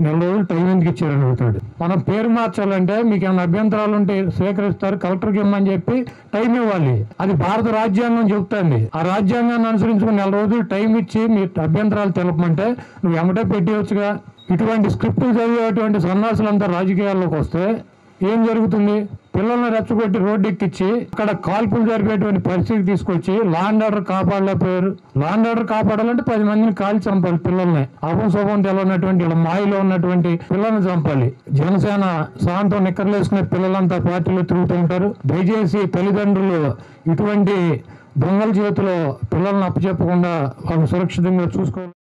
నెల రోజులు టైం ఎందుకు ఇచ్చారని అడుగుతాడు మనం పేరు మార్చాలంటే మీకు ఏమైనా అభ్యంతరాలు ఉంటే స్వీకరిస్తారు కలెక్టర్కి ఇమ్మని చెప్పి టైం ఇవ్వాలి అది భారత రాజ్యాంగం చెబుతుంది ఆ రాజ్యాంగాన్ని అనుసరించుకుని నెల రోజులు టైం ఇచ్చి మీ అభ్యంతరాలు తెలపమంటే నువ్వు ఎమ్మటే పెట్టేయచ్చుగా ఇటువంటి స్క్రిప్టులు చదివేటువంటి సన్నాసులంతా రాజకీయాల్లోకి వస్తే ఏం జరుగుతుంది పిల్లల్ని రెచ్చగొట్టి రోడ్డు ఎక్కించి అక్కడ కాల్పులు జరిపేటువంటి పరిస్థితి తీసుకొచ్చి లాండ్ ఆర్డర్ కాపాడలేకపోయారు లాండ్ ఆర్డర్ కాపాడాలంటే పది మందిని కాల్చి చంపాలి పిల్లల్ని అపం శోభం తెలియనటువంటి ఇలా మాయలో ఉన్నటువంటి పిల్లల్ని చంపాలి జనసేన సాయంత్రం నిక్కర్లేసుకునే పిల్లలంతా పార్టీలో తిరుగుతూ ఉంటారు దయచేసి తల్లిదండ్రులు ఇటువంటి దొంగల చేతిలో పిల్లల్ని అప్పచెప్పకుండా వాళ్ళు సురక్షితంగా చూసుకోవాలి